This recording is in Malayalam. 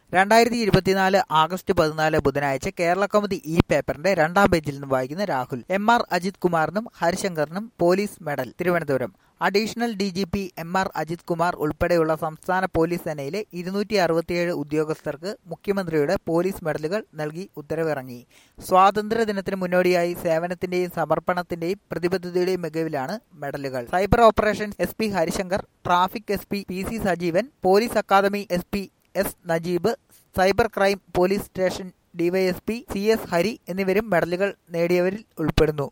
രണ്ടായിരത്തി ഇരുപത്തിനാല് ആഗസ്റ്റ് പതിനാല് ബുധനാഴ്ച കേരള കൗമുദി ഈ പേപ്പറിന്റെ രണ്ടാം പേജിൽ നിന്ന് വായിക്കുന്ന രാഹുൽ എം ആർ അജിത് കുമാറിനും ഹരിശങ്കറിനും police medal Thiruvananthapuram additional D G P M R Ajith Kumar ഉൾപ്പെടെയുള്ള സംസ്ഥാന പോലീസ് സേനയിലെ ഇരുന്നൂറ്റി അറുപത്തിയേഴ് ഉദ്യോഗസ്ഥർക്ക് മുഖ്യമന്ത്രിയുടെ പോലീസ് മെഡലുകൾ നൽകി ഉത്തരവിറങ്ങി സ്വാതന്ത്ര്യദിനത്തിന് മുന്നോടിയായി സേവനത്തിന്റെയും സമർപ്പണത്തിന്റെയും പ്രതിബദ്ധതയുടെയും മികവിലാണ് മെഡലുകൾ cyber operations S P Harishankar traffic S P P C Sajeevan police academy S P S Najeeb cyber crime police station DYSP C S Hari എന്നിവരും മെഡലുകൾ നേടിയവരിൽ ഉൾപ്പെടുന്നു